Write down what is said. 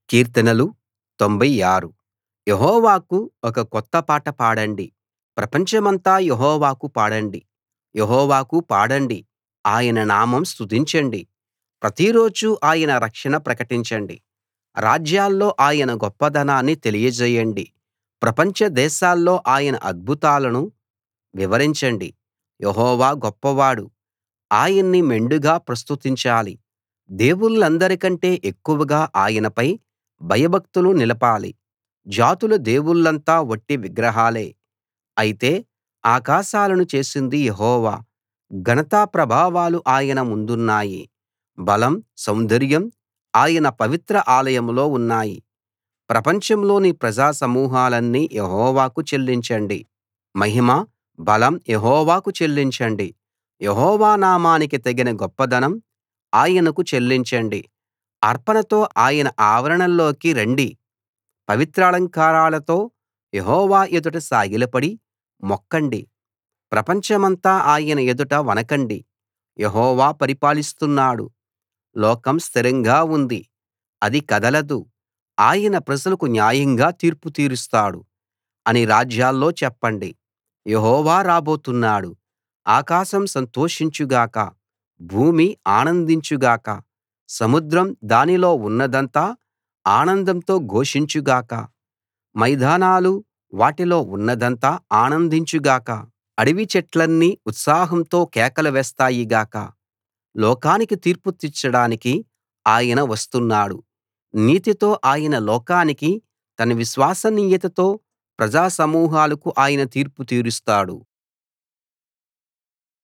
కీర్తనలు 96 యెహోవాకు ఒక కొత్త పాట పాడండి ప్రపంచమంతా యెహోవాకు పాడండి యెహోవాకు పాడండి ఆయన నామం స్తుతించండి ప్రతిరోజూ ఆయన రక్షణ ప్రకటించండి రాజ్యాల్లో ఆయన గొప్పదనాన్ని తెలియజేయండి ప్రపంచ దేశాల్లో ఆయన అద్భుతాలను వివరించండి యెహోవా గొప్పవాడు ఆయన్ని మెండుగా ప్రస్తుతించాలి దేవుళ్ళందరికంటే ఎక్కువగా ఆయనపై భయభక్తులు నిలపాలి జాతుల దేవుళ్ళంతా వట్టి విగ్రహాలే అయితే ఆకాశాలను చేసింది యెహోవా ఘనతా ప్రభావాలు ఆయన ముందున్నాయి బలం సౌందర్యం ఆయన పవిత్ర ఆలయంలో ఉన్నాయి ప్రపంచంలోని ప్రజా సమూహాలన్నీ యెహోవాకు చెల్లించండి మహిమ బలం యెహోవాకు చెల్లించండి యెహోవా నామానికి తగిన గొప్పదనం ఆయనకు చెల్లించండి అర్పణతో ఆయన ఆవరణలోకి రండి పవిత్రాలంకారాలతో యెహోవా ఎదుట సాగిలపడి మొక్కండి ప్రపంచమంతా ఆయన ఎదుట వణకండి యెహోవా పరిపాలిస్తున్నాడు లోకం స్థిరంగా ఉంది అది కదలదు ఆయన ప్రజలకు న్యాయంగా తీర్పు తీరుస్తాడు అని రాజ్యాల్లో చెప్పండి యెహోవా రాబోతున్నాడు ఆకాశం సంతోషించు గాక భూమి ఆనందించు గాక సముద్రం దానిలో ఉన్నదంతా ఆనందంతో ఘోషించు గాక మైదానాలు వాటిలో ఉన్నదంతా ఆనందించు గాక అడవి చెట్లన్నీ ఉత్సాహంతో కేకలు వేస్తాయి గాక లోకానికి తీర్పు తీర్చడానికి ఆయన వస్తున్నాడు నీతితో ఆయన లోకానికి తన విశ్వసనీయతతో ప్రజా సమూహాలకు ఆయన తీర్పు తీరుస్తాడు